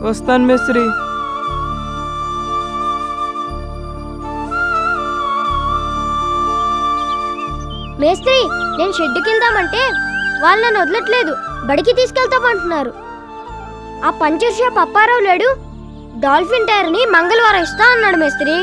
వస్తాను మేస్త్రి మేస్త్రి నేను షెడ్డుకి వెళ్దామంటే వాళ్ళు నన్ను వదలట్లేదు బడికి తీసుకెళ్తామంటున్నారు ఆ పంచర్ షాప్ అప్పారావు లేడు డాల్ఫిన్ టైర్ని మంగళవారం ఇస్తా అన్నాడు మేస్త్రి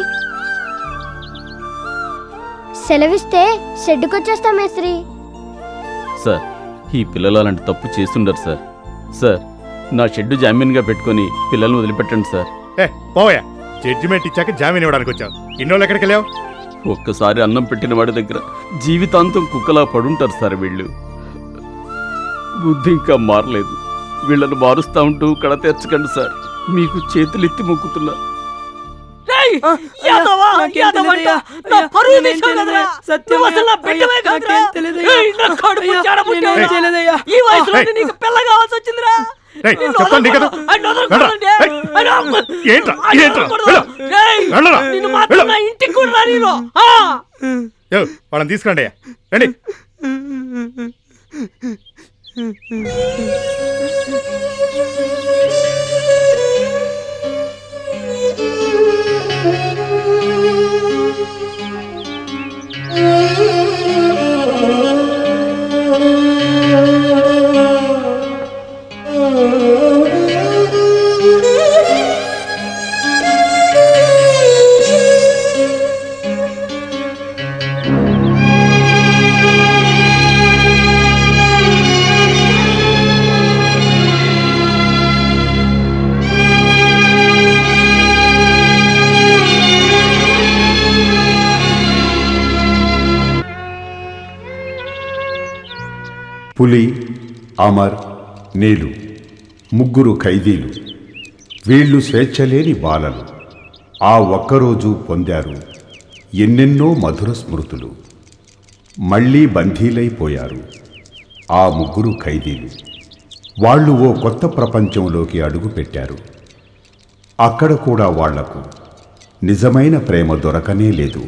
సెలవిస్తే షెడ్డుకి వచ్చేస్తా మేస్త్రి సార్ ఈ పిల్లలు అలాంటి తప్పు చేస్తుండరు సార్ సార్ నా షెడ్డు జామీన్గా పెట్టుకొని పిల్లల్ని వదిలిపెట్టండి సార్ ఏ పోయా జడ్జిమెంట్ ఇచ్చాక జామీన్ ఇవ్వడానికి వచ్చావు ఇన్నోళ్ళు ఎక్కడికి వెళ్ళావు ఒక్కసారి అన్నం పెట్టిన వాడి దగ్గర జీవితాంతం కుక్కలా పడుంటారు సార్ వీళ్ళు బుద్ధి ఇంకా మారలేదు వీళ్ళను మారుస్తా ఉంటూ కడ తెరచకండి సార్ మీకు చేతులెత్తి మొక్కుతున్నా రేయ్, ఆ, యాదవా, నాకేం యాదవంట. తెలియదయ్యా. నా అయ్యా, పరువు నేనేం తీసావు కదరా? చేయలేదయ్యా. సత్యం నువ్వు అసలు నా అయ్యా, బిడ్డవే అయ్యా, కాదురా? నాకేం తెలియదయ్యా. ఏయ్, నా కడుపు అయ్యా, చెడబుట్టావురా? నేనేం చేయలేదయ్యా. ఈ వయసులో ఏయ్. నీకు పిల్ల కావాల్సి వచ్చిందిరా ఏయ్, నిన్ను చెప్పండి కదా. వదలకూడదు. ఆయన వెళ్ళరా. వదలకూడదండి. ఏయ్. ఆయన అమ్మ- ఏంట్రా? ఆయన ఏంట్రా? వదలకూడదు. వెళ్ళు. ఏయ్, వెళ్ళరా. నిన్ను మాత్రం వెళ్ళు. నా ఇంటికి కూడా రానీరు. ఆ యో వాళ్ళని తీసుకురండి అయ్యా రండి పులి అమర్ నీలు ముగ్గురు ఖైదీలు వీళ్ళు స్వేచ్ఛలేని బాలలు ఆ ఒక్కరోజు పొందారు ఎన్నెన్నో మధుర స్మృతులు మళ్ళీ బందీలైపోయారు ఆ ముగ్గురు ఖైదీలు వాళ్ళు ఓ కొత్త ప్రపంచంలోకి అడుగుపెట్టారు అక్కడ కూడా వాళ్లకు నిజమైన ప్రేమ దొరకనే లేదు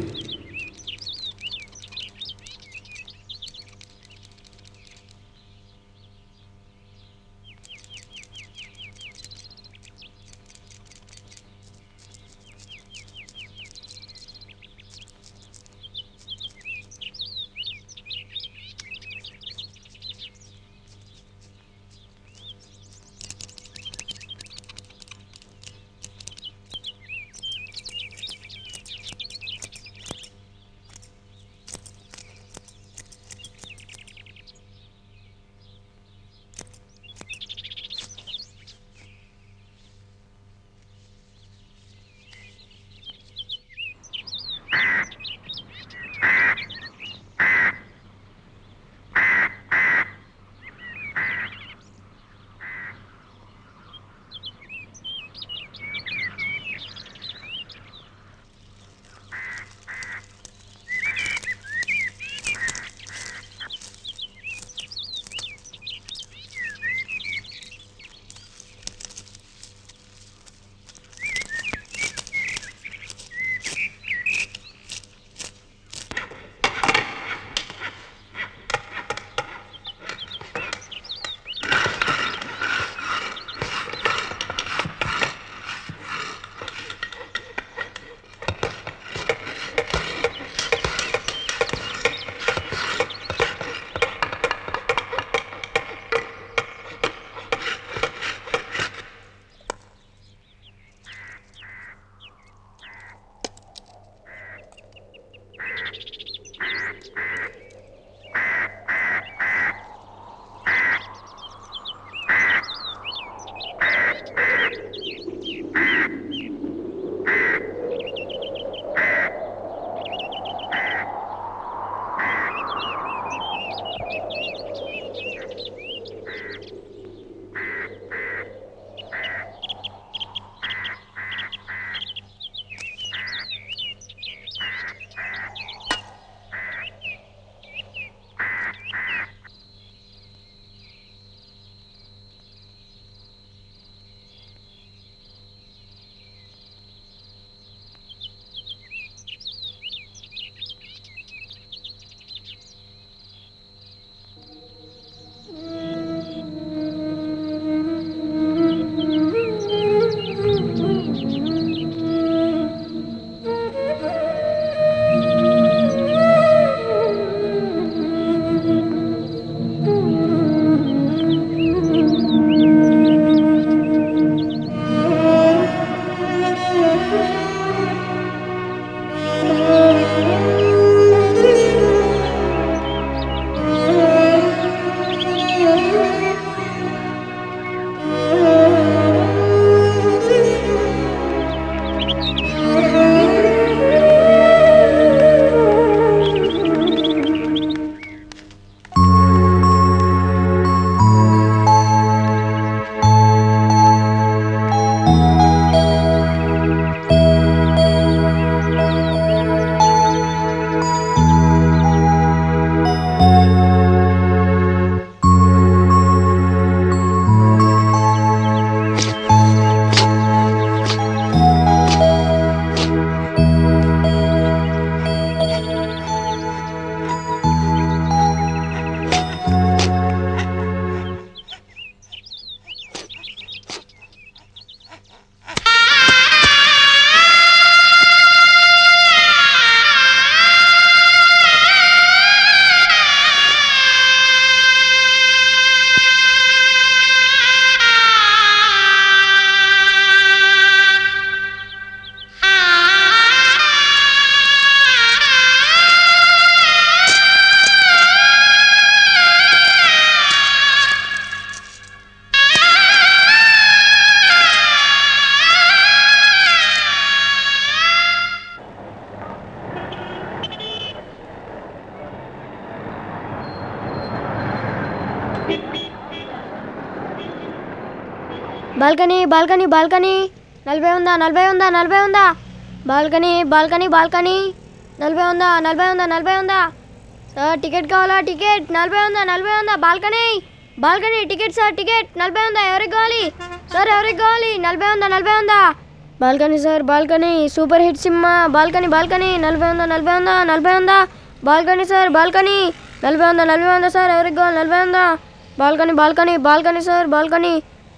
బాల్కనీ బాల్కనీ బాల్కనీ నలభై ఉందా నలభై ఉందా నలభై ఉందా బాల్కనీ బాల్కనీ బాల్కనీ నలభై ఉందా నలభై ఉందా నలభై ఉందా సార్ టికెట్ కావాలా టికెట్ నలభై ఉందా నలభై ఉందా balcony balcony ticket sir ticket నలభై ఉందా ఎవరికి కావాలి సార్ ఎవరికి కావాలి నలభై ఉందా నలభై ఉందా balcony sir balcony super hit సినిమా బాల్కనీ బాల్కనీ నలభై ఉందా నలభై ఉందా నలభై ఉందా బాల్కనీ సార్ బాల్కనీ నలభై ఉందా నలభై ఉందా సార్ ఎవరికి కావాలి నలభై ఉందా balcony balcony balcony sir balcony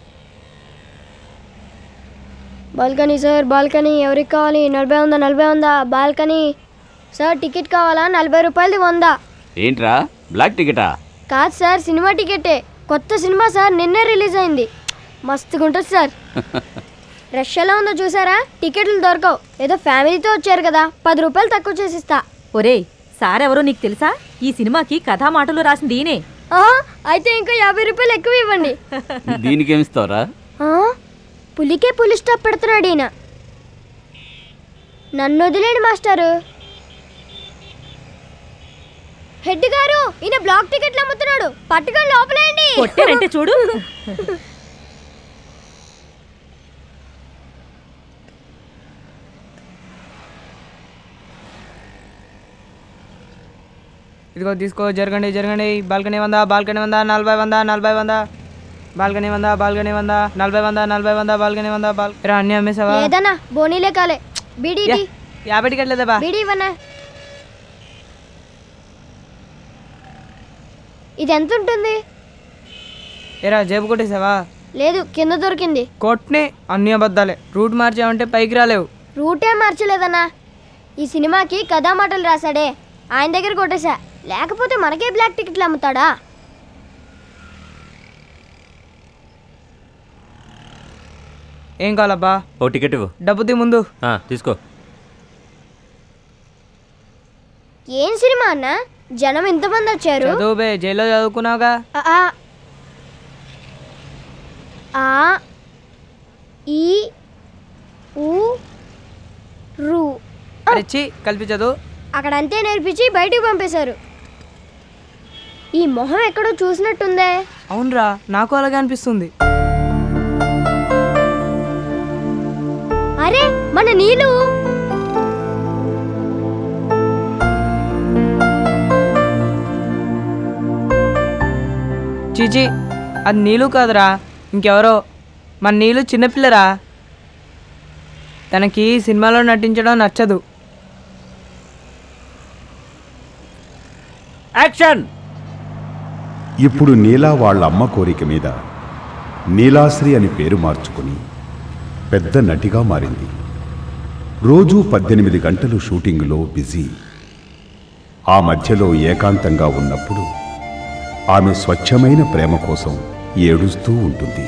balcony sir balcony ఎవరికి కావాలి నలభై ఉందా నలభై ఉందా బాల్కనీ సార్ టికెట్ కావాలా నలభై రూపాయలది వందా ఏంట్రా బ్లాక్ టికెటా కాదు సార్ సినిమా టికెటే కొత్త సినిమా సార్ నిన్నే రిలీజ్ అయింది మస్తుగా ఉంటుంది సార్ రష్ ఎలా ఉందో చూసారా టికెట్లు దొరకవు ఏదో ఫ్యామిలీతో వచ్చారు కదా పది రూపాయలు తక్కువ చేసిస్తా ఒరేయ్ సారెవరో నీకు తెలుసా ఈ సినిమాకి కథా మాటలు రాసింది ఈయనే ఆ, అయితే ఇంకా యాభై రూపాయలు ఎక్కువ ఇవ్వండి దీనికేమిస్తావురా ఆ, పులికే పులి స్టాప్ పెడుతున్నాడు ఈయన నన్ను వదిలేండి మాస్టారు హెడ్ గారు ఈయన బ్లాక్ టికెట్లు అమ్ముతున్నాడు పట్టుకొని లోపలేయండి కొట్టారంటే చూడు ఇదిగో తీసుకో జరగండి జరగండి బాల్కనీ వందా బాల్కనీ వందా నలభై వందా నలభై వందా బాల్కనీ వందా బాల్కనీ వందా నలభై వందా నలభై వందా బాల్కనీ వందా బాల్ రా అన్నీ అమ్మేసావా లేదన్నా బోనీలే కాలే బీడీ యా, యాభై టికెట్ లేదా బా బీడీ ఇవ్వనా ఇది ఎంత ఉంటుంది ఏరా జేబు కొట్టేసావా లేదు కింద దొరికింది కొట్నే అన్ని అబద్ధాలే రూట్ మార్చావంటే పైకి రాలేవు రూటే మార్చలేదన్నా ఈ సినిమాకి కథా మాటలు రాశాడే ఆయన దగ్గర కొట్టేశా లేకపోతే మనకే బ్లాక్ టికెట్లు అమ్ముతాడా ఏం కావాలబ్బా ఓ టికెట్ ఇవ్వు డబ్బు తీ ముందు ఆ, తీసుకో ఏం సినిమా అన్న జనం ఎంతమంది వచ్చారు చదువు బే జైల్లో చదువుకున్నావుగా ఆ, ఆ. ఆ ఈ ఊ రు అరిచి కలిపి చదువు అక్కడ అంతే నేర్పించి బయటికి పంపేశారు ఈ మొహం ఎక్కడో చూసినట్టుందే అవునరా నాకు అలాగే అనిపిస్తుంది అరే మన నీళ్ళు చీచి అది నీళ్ళు కాదురా ఇంకెవరో మన నీళ్ళు చిన్నపిల్లరా తనకి సినిమాలో నటించడం నచ్చదు యాక్షన్ ఇప్పుడు నీలా వాళ్ళ అమ్మ కోరిక మీద నీలాశ్రీ అని పేరు మార్చుకుని పెద్ద నటిగా మారింది రోజూ పద్దెనిమిది గంటలు షూటింగులో బిజీ ఆ మధ్యలో ఏకాంతంగా ఉన్నప్పుడు ఆమె స్వచ్ఛమైన ప్రేమ కోసం ఏడుస్తూ ఉంటుంది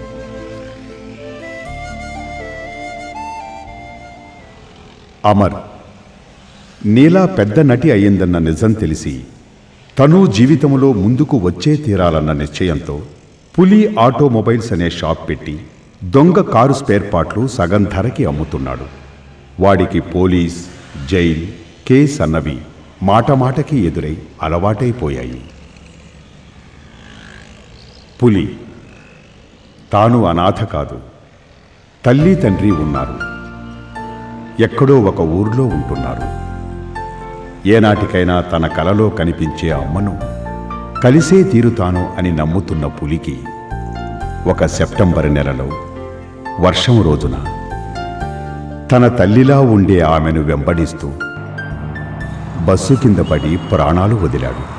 అమర్ నీలా పెద్ద నటి అయ్యిందన్న నిజం తెలిసి తను జీవితంలో ముందుకు వచ్చే తీరాలన్న నిశ్చయంతో పులి ఆటోమొబైల్స్ అనే షాప్ పెట్టి దొంగ కారు స్పేర్ పార్ట్లు సగం ధరకి అమ్ముతున్నాడు వాడికి పోలీస్ జైల్ కేస్ అన్నవి మాటమాటకి ఎదురై అలవాటైపోయాయి పులి తాను అనాథ కాదు తల్లి తండ్రి ఉన్నారు ఎక్కడో ఒక ఊర్లో ఉంటున్నారు ఏనాటికైనా తన కలలో కనిపించే అమ్మను కలిసే తీరుతాను అని నమ్ముతున్న పులికి ఒక సెప్టెంబర్ నెలలో వర్షం రోజున తన తల్లిలా ఉండే ఆమెను వెంబడిస్తూ బస్సు కింద పడి ప్రాణాలు వదిలాడు